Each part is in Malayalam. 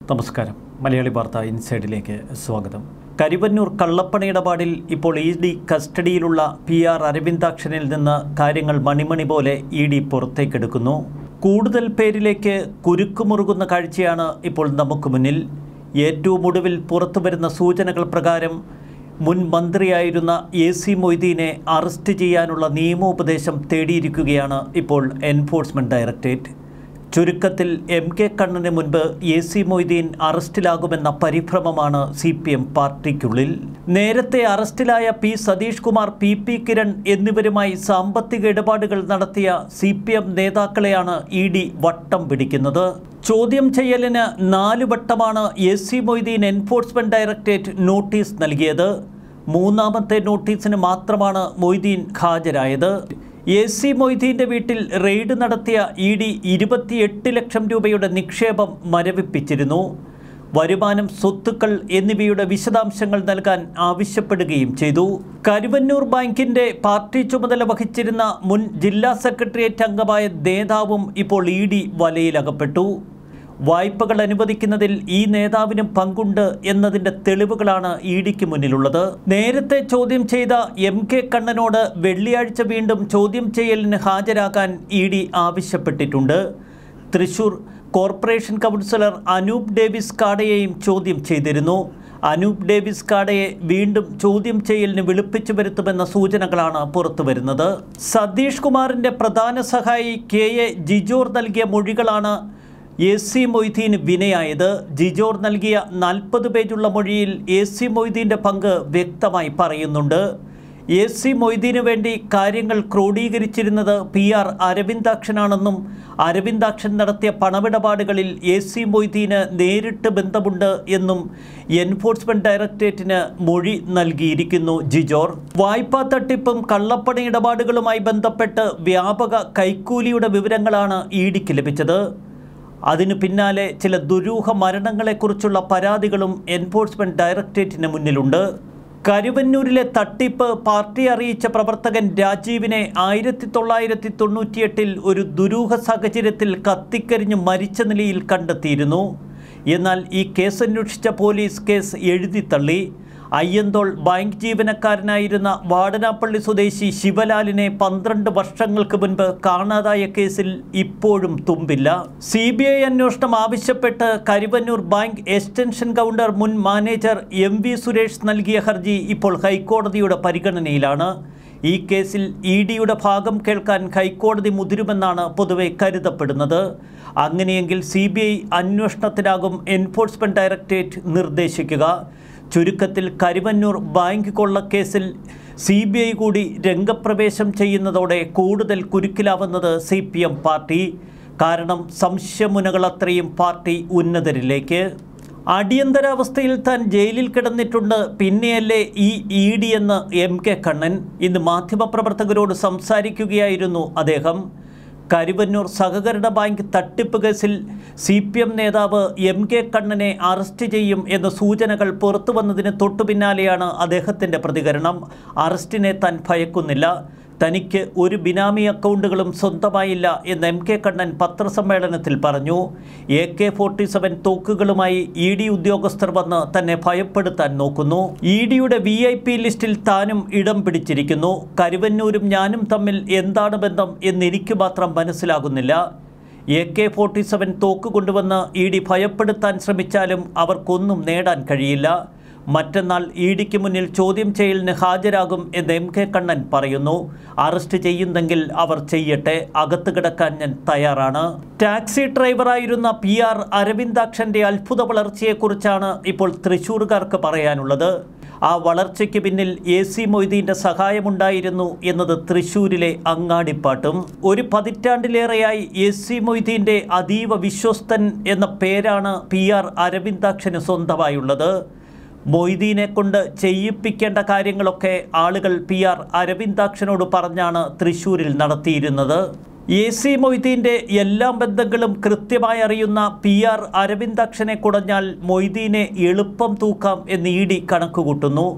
നമസ്കാരം മലയാളി വാർത്ത ഇൻസൈഡിലേക്ക് സ്വാഗതം കരിവന്നൂർ കള്ളപ്പണ ഇടപാടിൽ ഇപ്പോൾ ഇ ഡി കസ്റ്റഡിയിലുള്ള പി ആർ അരവിന്ദാക്ഷനിൽ നിന്ന് കാര്യങ്ങൾ മണിമണി പോലെ ഇ ഡി പുറത്തേക്കെടുക്കുന്നു കൂടുതൽ പേരിലേക്ക് കുരുക്കുമുറുകുന്ന കാഴ്ചയാണ് ഇപ്പോൾ നമുക്ക് മുന്നിൽ ഏറ്റവും ഒടുവിൽ പുറത്തു വരുന്ന സൂചനകൾ പ്രകാരം മുൻ മന്ത്രിയായിരുന്ന എ സി മൊയ്തീനെ അറസ്റ്റ് ചെയ്യാനുള്ള നിയമോപദേശം തേടിയിരിക്കുകയാണ് ഇപ്പോൾ എൻഫോഴ്സ്മെൻറ്റ് ഡയറക്ടറേറ്റ് ചുരുക്കത്തിൽ എം കെ കണ്ണന് മുൻപ് എ സി മൊയ്തീൻ അറസ്റ്റിലാകുമെന്ന പരിഭ്രമമാണ് സി പി എം പാർട്ടിക്കുള്ളിൽ നേരത്തെ അറസ്റ്റിലായ P Satheesh Kumar P P Kiran എന്നിവരുമായി സാമ്പത്തിക ഇടപാടുകൾ നടത്തിയ സി പി എം നേതാക്കളെയാണ് ഇ ഡി വട്ടം പിടിക്കുന്നത് ചോദ്യം ചെയ്യലിന് നാല് വട്ടമാണ് A C Moideen enforcement directorate notice നൽകിയത് മൂന്നാമത്തെ നോട്ടീസിന് മാത്രമാണ് മൊയ്തീൻ ഹാജരായത് എ സി മൊയ്തീൻ്റെ വീട്ടിൽ റെയ്ഡ് നടത്തിയ ഇ ഡി ഇരുപത്തിയെട്ട് ലക്ഷം രൂപയുടെ നിക്ഷേപം മരവിപ്പിച്ചിരുന്നു വരുമാനം സ്വത്തുക്കൾ എന്നിവയുടെ വിശദാംശങ്ങൾ നൽകാൻ ആവശ്യപ്പെടുകയും ചെയ്തു കരുവന്നൂർ ബാങ്കിന്റെ പാർട്ടി ചുമതല വഹിച്ചിരുന്ന മുൻ ജില്ലാ സെക്രട്ടേറിയറ്റ് അംഗമായ നേതാവും ഇപ്പോൾ ഇ ഡി വലയിലകപ്പെട്ടു വായ്പകൾ അനുവദിക്കുന്നതിൽ ഈ നേതാവിനും പങ്കുണ്ട് എന്നതിന്റെ തെളിവുകളാണ് ഇ ഡിക്ക് മുന്നിലുള്ളത് നേരത്തെ ചോദ്യം ചെയ്ത എം കെ കണ്ണനോട് വെള്ളിയാഴ്ച വീണ്ടും ചോദ്യം ചെയ്യലിന് ഹാജരാകാൻ ഇ ഡി ആവശ്യപ്പെട്ടിട്ടുണ്ട് Thrissur corporation councillor Anoop Davis കാടയെയും ചോദ്യം ചെയ്തിരുന്നു അനൂപ് ഡേവിസ് കാടയെ വീണ്ടും ചോദ്യം ചെയ്യലിന് വിളിപ്പിച്ചു വരുത്തുമെന്ന സൂചനകളാണ് പുറത്തുവരുന്നത് സതീഷ് കുമാറിന്റെ പ്രധാന സഹായി കെ എ ജിജോർ നൽകിയ മൊഴികളാണ് എ സി മൊയ്തീന് വിനയായത് ജിജോർ നൽകിയ നാൽപ്പത് പേജുള്ള മൊഴിയിൽ എ സി മൊയ്തീൻ്റെ പങ്ക് വ്യക്തമായി പറയുന്നുണ്ട് എ സി മൊയ്തീനു വേണ്ടി കാര്യങ്ങൾ ക്രോഡീകരിച്ചിരുന്നത് പി ആർ അരവിന്ദാക്ഷനാണെന്നും അരവിന്ദാക്ഷൻ നടത്തിയ പണമിടപാടുകളിൽ എ സി മൊയ്തീന് നേരിട്ട് ബന്ധമുണ്ട് എന്നും എൻഫോഴ്സ്മെന്റ് ഡയറക്ടറേറ്റിന് മൊഴി നൽകിയിരിക്കുന്നു ജിജോർ വായ്പാ തട്ടിപ്പും കള്ളപ്പണ ഇടപാടുകളുമായി ബന്ധപ്പെട്ട് വ്യാപക കൈക്കൂലിയുടെ വിവരങ്ങളാണ് ഇ ഡിക്ക് ലഭിച്ചത് അതിനു പിന്നാലെ ചില ദുരൂഹ മരണങ്ങളെക്കുറിച്ചുള്ള പരാതികളും എൻഫോഴ്സ്മെന്റ് ഡയറക്ടറേറ്റിന് മുന്നിലുണ്ട് കരുവന്നൂരിലെ തട്ടിപ്പ് പാർട്ടി അറിയിച്ച പ്രവർത്തകൻ രാജീവിനെ ആയിരത്തി തൊള്ളായിരത്തി തൊണ്ണൂറ്റിയെട്ടിൽ ഒരു ദുരൂഹ സാഹചര്യത്തിൽ കത്തിക്കരിഞ്ഞ് മരിച്ച നിലയിൽ കണ്ടെത്തിയിരുന്നു എന്നാൽ ഈ കേസന്വേഷിച്ച പോലീസ് കേസ് എഴുതിത്തള്ളി അയ്യന്തോൾ ബാങ്ക് ജീവനക്കാരനായിരുന്ന വാടനാപ്പള്ളി സ്വദേശി ശിവലാലിനെ പന്ത്രണ്ട് വർഷങ്ങൾക്ക് മുൻപ് കാണാതായ കേസിൽ ഇപ്പോഴും തുമ്പില്ല സി ബി ഐ അന്വേഷണം ആവശ്യപ്പെട്ട് കരുവന്നൂർ ബാങ്ക് എക്സ്റ്റൻഷൻ കൗണ്ടർ മുൻ മാനേജർ എം വി സുരേഷ് നൽകിയ ഹർജി ഇപ്പോൾ ഹൈക്കോടതിയുടെ പരിഗണനയിലാണ് ഈ കേസിൽ ഇ ഡിയുടെ ഭാഗം കേൾക്കാൻ ഹൈക്കോടതി മുതിരുമെന്നാണ് പൊതുവെ കരുതപ്പെടുന്നത് അങ്ങനെയെങ്കിൽ സി ബി ഐ അന്വേഷണത്തിനാകും എൻഫോഴ്സ്മെന്റ് ഡയറക്ടറേറ്റ് നിർദ്ദേശിക്കുക ചുരുക്കത്തിൽ കരുവന്നൂർ ബാങ്ക് കൊള്ളക്കേസിൽ സി ബി ഐ കൂടി രംഗപ്രവേശം ചെയ്യുന്നതോടെ കൂടുതൽ കുരുക്കിലാവുന്നത് സി പി എം പാർട്ടി കാരണം സംശയമുനകളത്രയും പാർട്ടി ഉന്നതരിലേക്ക് അടിയന്തരാവസ്ഥയിൽ താൻ ജയിലിൽ കിടന്നിട്ടുണ്ട് പിന്നെയല്ലേ ഈ ഇ ഡി എന്ന് എം കെ കണ്ണൻ ഇന്ന് മാധ്യമപ്രവർത്തകരോട് സംസാരിക്കുകയായിരുന്നു അദ്ദേഹം കരുവന്നൂർ സഹകരണ ബാങ്ക് തട്ടിപ്പ് കേസിൽ സി പി എം നേതാവ് എം കെ കണ്ണനെ അറസ്റ്റ് ചെയ്യും എന്ന സൂചനകൾ പുറത്തു വന്നതിന് തൊട്ടു പിന്നാലെയാണ് അദ്ദേഹത്തിൻ്റെ പ്രതികരണം അറസ്റ്റിനെ താൻ ഭയക്കുന്നില്ല തനിക്ക് ഒരു ബിനാമി അക്കൗണ്ടുകളും സ്വന്തമായില്ല എന്ന് എം കെ കണ്ണൻ പത്രസമ്മേളനത്തിൽ പറഞ്ഞു എ കെ ഫോർട്ടി സെവൻ തോക്കുകളുമായി ഇ ഡി ഉദ്യോഗസ്ഥർ വന്ന് തന്നെ ഭയപ്പെടുത്താൻ നോക്കുന്നു ഇ ഡിയുടെ വി ഐ പി ലിസ്റ്റിൽ താനും ഇടം പിടിച്ചിരിക്കുന്നു കരുവന്നൂരും ഞാനും തമ്മിൽ എന്താണ് ബന്ധം എന്നെനിക്ക് മാത്രം മനസ്സിലാകുന്നില്ല എ കെ ഫോർട്ടി സെവൻ തോക്ക് കൊണ്ടുവന്ന് ഇ ഡി ഭയപ്പെടുത്താൻ ശ്രമിച്ചാലും അവർക്കൊന്നും നേടാൻ കഴിയില്ല മറ്റന്നാൾ ഇ ഡിക്ക് മുന്നിൽ ചോദ്യം ചെയ്യലിന് ഹാജരാകും എന്ന് എം കെ കണ്ണൻ പറയുന്നു അറസ്റ്റ് ചെയ്യുന്നെങ്കിൽ അവർ ചെയ്യട്ടെ അകത്ത് കിടക്കാൻ ഞാൻ തയ്യാറാണ് ടാക്സി ഡ്രൈവറായിരുന്ന പി ആർ അരവിന്ദാക്ഷൻ്റെ അത്ഭുത വളർച്ചയെക്കുറിച്ചാണ് ഇപ്പോൾ തൃശ്ശൂർകാർക്ക് പറയാനുള്ളത് ആ വളർച്ചയ്ക്ക് പിന്നിൽ എ സി മൊയ്തീൻ്റെ സഹായമുണ്ടായിരുന്നു എന്നത് തൃശ്ശൂരിലെ അങ്ങാടിപ്പാട്ടും ഒരു പതിറ്റാണ്ടിലേറെയായി എ സി മൊയ്തീൻ്റെ അതീവ വിശ്വസ്തൻ എന്ന പേരാണ് പി ആർ അരവിന്ദാക്ഷന് സ്വന്തമായുള്ളത് മൊയ്തീനെ കൊണ്ട് ചെയ്യിപ്പിക്കേണ്ട കാര്യങ്ങളൊക്കെ ആളുകൾ പി ആർ അരവിന്ദാക്ഷനോട് പറഞ്ഞാണ് തൃശ്ശൂരിൽ നടത്തിയിരുന്നത് എ സി മൊയ്തീൻ്റെ എല്ലാ ബന്ധങ്ങളും കൃത്യമായി അറിയുന്ന പി ആർ അരവിന്ദാക്ഷനെ കുടഞ്ഞാൽ മൊയ്തീനെ എളുപ്പം തൂക്കാം എന്ന് ഇ ഡി കണക്കുകൂട്ടുന്നു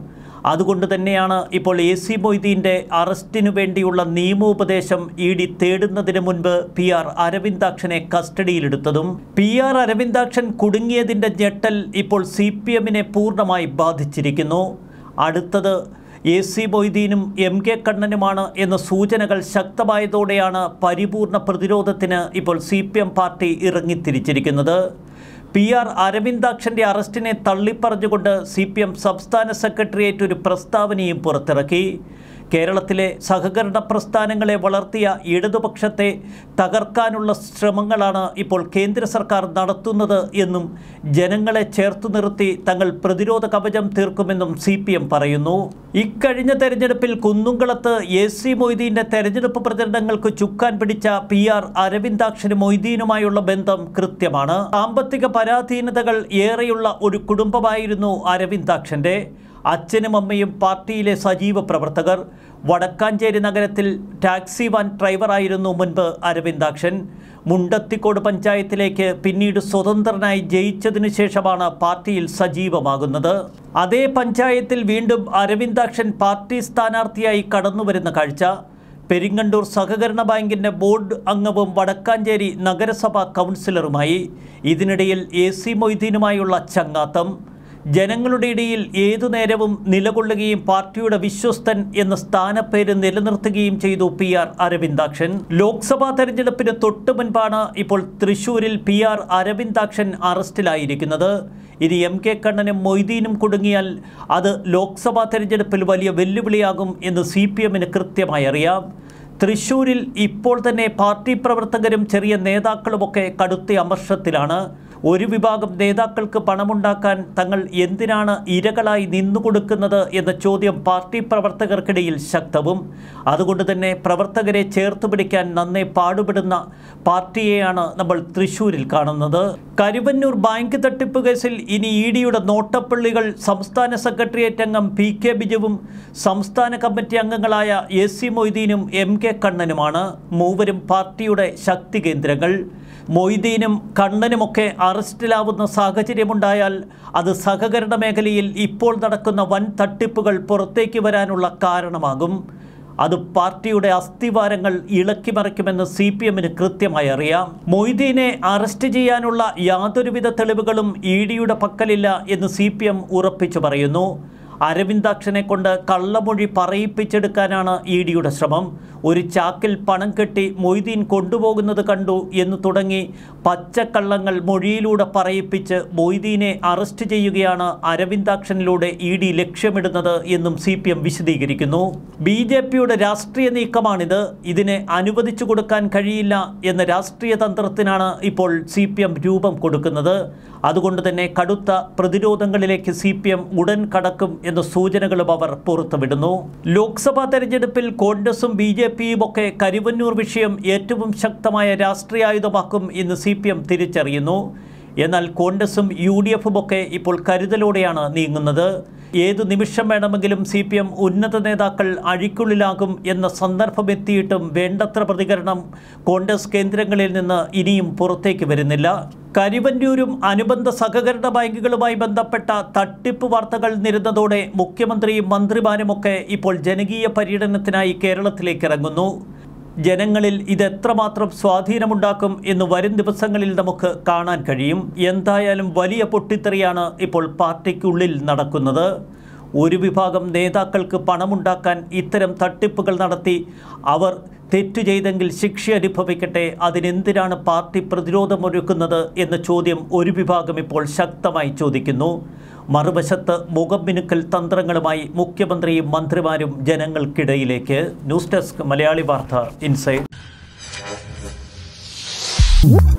അതുകൊണ്ട് തന്നെയാണ് ഇപ്പോൾ എ സി മൊയ്തീൻ്റെ അറസ്റ്റിനു വേണ്ടിയുള്ള നിയമോപദേശം ഇ ഡി തേടുന്നതിന് മുൻപ് പി ആർ അരവിന്ദാക്ഷനെ കസ്റ്റഡിയിലെടുത്തതും പി ആർ അരവിന്ദാക്ഷൻ കുടുങ്ങിയതിൻ്റെ ഞെട്ടൽ ഇപ്പോൾ സി പി എമ്മിനെ പൂർണ്ണമായി ബാധിച്ചിരിക്കുന്നു അടുത്തത് എ സി മൊയ്തീനും എം കെ കണ്ണനുമാണ് എന്ന സൂചനകൾ ശക്തമായതോടെയാണ് പരിപൂർണ പ്രതിരോധത്തിന് ഇപ്പോൾ സി പി എം പാർട്ടി ഇറങ്ങിത്തിരിച്ചിരിക്കുന്നത് പി ആർ അരവിന്ദാക്ഷൻ്റെ അറസ്റ്റിനെ തള്ളിപ്പറഞ്ഞുകൊണ്ട് സി പി എം സംസ്ഥാന സെക്രട്ടേറിയറ്റ് ഒരു പ്രസ്താവനയും പുറത്തിറക്കി കേരളത്തിലെ സഹകരണ പ്രസ്ഥാനങ്ങളെ വളർത്തിയ ഇടതുപക്ഷത്തെ തകർക്കാനുള്ള ശ്രമങ്ങളാണ് ഇപ്പോൾ കേന്ദ്ര സർക്കാർ നടത്തുന്നത് എന്നും ജനങ്ങളെ ചേർത്തു നിർത്തി തങ്ങൾ പ്രതിരോധ കവചം തീർക്കുമെന്നും സി പി എം പറയുന്നു ഇക്കഴിഞ്ഞ തെരഞ്ഞെടുപ്പിൽ കുന്നുംകുളത്ത് എ സി മൊയ്തീൻ്റെ തെരഞ്ഞെടുപ്പ് പ്രചരണങ്ങൾക്ക് ചുക്കാൻ പിടിച്ച പി ആർ അരവിന്ദാക്ഷന് മൊയ്തീനുമായുള്ള ബന്ധം കൃത്യമാണ് സാമ്പത്തിക പരാധീനതകൾ ഏറെയുള്ള ഒരു കുടുംബമായിരുന്നു അരവിന്ദാക്ഷൻ്റെ അച്ഛനും അമ്മയും പാർട്ടിയിലെ സജീവ പ്രവർത്തകർ വടക്കാഞ്ചേരി നഗരത്തിൽ ടാക്സി വാൻ ഡ്രൈവറായിരുന്നു മുൻപ് അരവിന്ദാക്ഷൻ മുണ്ടത്തിക്കോട് പഞ്ചായത്തിലേക്ക് പിന്നീട് സ്വതന്ത്രനായി ജയിച്ചതിനു ശേഷമാണ് പാർട്ടിയിൽ സജീവമാകുന്നത് അതേ പഞ്ചായത്തിൽ വീണ്ടും അരവിന്ദാക്ഷൻ പാർട്ടി സ്ഥാനാർത്ഥിയായി കടന്നുവരുന്ന കാഴ്ച പെരിങ്ങണ്ടൂർ സഹകരണ ബാങ്കിൻ്റെ ബോർഡ് അംഗവും വടക്കാഞ്ചേരി നഗരസഭാ കൗൺസിലറുമായി ഇതിനിടയിൽ എ സി മൊയ്തീനുമായുള്ള ചങ്ങാത്തം ജനങ്ങളുടെ ഇടയിൽ ഏതു നേരവും നിലകൊള്ളുകയും പാർട്ടിയുടെ വിശ്വസ്തൻ എന്ന സ്ഥാനപ്പേര് നിലനിർത്തുകയും ചെയ്തു പി ആർ അരവിന്ദാക്ഷൻ ലോക്സഭാ തെരഞ്ഞെടുപ്പിന് തൊട്ടു മുൻപാണ് ഇപ്പോൾ തൃശൂരിൽ പി ആർ അരവിന്ദാക്ഷൻ അറസ്റ്റിലായിരിക്കുന്നത് ഇനി എം കെ കണ്ണനും മൊയ്തീനും കുടുങ്ങിയാൽ അത് ലോക്സഭാ തെരഞ്ഞെടുപ്പിൽ വലിയ വെല്ലുവിളിയാകും എന്ന് സി പി എമ്മിന് കൃത്യമായി അറിയാം തൃശൂരിൽ ഇപ്പോൾ തന്നെ പാർട്ടി പ്രവർത്തകരും ചെറിയ നേതാക്കളുമൊക്കെ കടുത്ത അമർഷത്തിലാണ് ഒരു വിഭാഗം നേതാക്കൾക്ക് പണമുണ്ടാക്കാൻ തങ്ങൾ എന്തിനാണ് ഇരകളായി നിന്നുകൊടുക്കുന്നത് എന്ന ചോദ്യം പാർട്ടി പ്രവർത്തകർക്കിടയിൽ ശക്തവും അതുകൊണ്ട് തന്നെ പ്രവർത്തകരെ ചേർത്ത് പിടിക്കാൻ നന്നേ പാടുപെടുന്ന പാർട്ടിയെയാണ് നമ്മൾ തൃശ്ശൂരിൽ കാണുന്നത് കരുവന്നൂർ ബാങ്ക് തട്ടിപ്പ് കേസിൽ ഇനി ഇ ഡിയുടെ നോട്ടപ്പള്ളികൾ സംസ്ഥാന സെക്രട്ടേറിയറ്റ് അംഗം പി കെ ബിജുവും സംസ്ഥാന കമ്മിറ്റി അംഗങ്ങളായ എ സി മൊയ്തീനും എം കെ കണ്ണനുമാണ് മൂവരും പാർട്ടിയുടെ ശക്തി കേന്ദ്രങ്ങൾ മൊയ്തീനും കണ്ണനുമൊക്കെ അറസ്റ്റിലാവുന്ന സാഹചര്യമുണ്ടായാൽ അത് സഹകരണ മേഖലയിൽ ഇപ്പോൾ നടക്കുന്ന വൻ തട്ടിപ്പുകൾ പുറത്തേക്ക് വരാനുള്ള കാരണമാകും അത് പാർട്ടിയുടെ അസ്ഥിവാരങ്ങൾ ഇളക്കിമറിക്കുമെന്ന് സി പി എമ്മിന് കൃത്യമായി അറിയാം മൊയ്തീനെ അറസ്റ്റ് ചെയ്യാനുള്ള യാതൊരുവിധ തെളിവുകളും ഇ ഡിയുടെ പക്കലില്ല എന്ന് സി പി എം ഉറപ്പിച്ചു പറയുന്നു അരവിന്ദാക്ഷനെ കൊണ്ട് കള്ളമൊഴി പറയിപ്പിച്ചെടുക്കാനാണ് ഇ ഡിയുടെ ശ്രമം ഒരു ചാക്കിൽ പണം കെട്ടി മൊയ്തീൻ കൊണ്ടുപോകുന്നത് കണ്ടു എന്ന് തുടങ്ങി പച്ചക്കള്ളങ്ങൾ മൊഴിയിലൂടെ പറയിപ്പിച്ച് മൊയ്തീനെ അറസ്റ്റ് ചെയ്യുകയാണ് അരവിന്ദാക്ഷനിലൂടെ ഇ ഡി ലക്ഷ്യമിടുന്നത് എന്നും സി പി എം വിശദീകരിക്കുന്നു ബി ജെ പിയുടെ രാഷ്ട്രീയ നീക്കമാണിത് ഇതിനെ അനുവദിച്ചു കൊടുക്കാൻ കഴിയില്ല എന്ന രാഷ്ട്രീയ തന്ത്രത്തിനാണ് ഇപ്പോൾ സി പി എം രൂപം കൊടുക്കുന്നത് അതുകൊണ്ട് തന്നെ കടുത്ത പ്രതിരോധങ്ങളിലേക്ക് സി പി എം ഉടൻ കടക്കും എന്ന സൂചനകളും അവർ പുറത്തുവിടുന്നു ലോക്സഭാ തെരഞ്ഞെടുപ്പിൽ കോൺഗ്രസും ബി ജെ പിയും ഒക്കെ കരുവന്നൂർ വിഷയം ഏറ്റവും ശക്തമായ രാഷ്ട്രീയായുധമാക്കും എന്ന് സി പി എം തിരിച്ചറിയുന്നു എന്നാൽ കോൺഗ്രസും യു ഡി എഫും ഒക്കെ ഇപ്പോൾ കരുതലോടെയാണ് നീങ്ങുന്നത് ഏതു നിമിഷം വേണമെങ്കിലും സി പി എം ഉന്നത നേതാക്കൾ അഴിക്കുള്ളിലാകും എന്ന സന്ദർഭമെത്തിയിട്ടും വേണ്ടത്ര പ്രതികരണം കോൺഗ്രസ് കേന്ദ്രങ്ങളിൽ നിന്ന് ഇനിയും പുറത്തേക്ക് വരുന്നില്ല കരിവന്നൂരും അനുബന്ധ സഹകരണ ബാങ്കുകളുമായി ബന്ധപ്പെട്ട തട്ടിപ്പ് വാർത്തകൾ നിരുന്നതോടെ മുഖ്യമന്ത്രിയും മന്ത്രിമാരുമൊക്കെ ഇപ്പോൾ ജനകീയ പര്യടനത്തിനായി കേരളത്തിലേക്ക് ഇറങ്ങുന്നു ജനങ്ങളിൽ ഇത് എത്രമാത്രം സ്വാധീനമുണ്ടാക്കും എന്ന് വരും ദിവസങ്ങളിൽ നമുക്ക് കാണാൻ കഴിയും എന്തായാലും വലിയ പൊട്ടിത്തെറിയാണ് ഇപ്പോൾ പാർട്ടിക്കുള്ളിൽ നടക്കുന്നത് ഒരു വിഭാഗം നേതാക്കൾക്ക് പണമുണ്ടാക്കാൻ ഇത്തരം തട്ടിപ്പുകൾ നടത്തി അവർ തെറ്റു ചെയ്തെങ്കിൽ ശിക്ഷ അനുഭവിക്കട്ടെ അതിനെന്തിനാണ് പാർട്ടി പ്രതിരോധമൊരുക്കുന്നത് എന്ന ചോദ്യം ഒരു വിഭാഗം ഇപ്പോൾ ശക്തമായി ചോദിക്കുന്നു മറുവശത്ത് മുഖം മിനുക്കൽ തന്ത്രങ്ങളുമായി മുഖ്യമന്ത്രിയും മന്ത്രിമാരും ജനങ്ങൾക്കിടയിലേക്ക് ന്യൂസ് ഡെസ്ക് മലയാളി വാർത്ത ഇൻസൈഡ്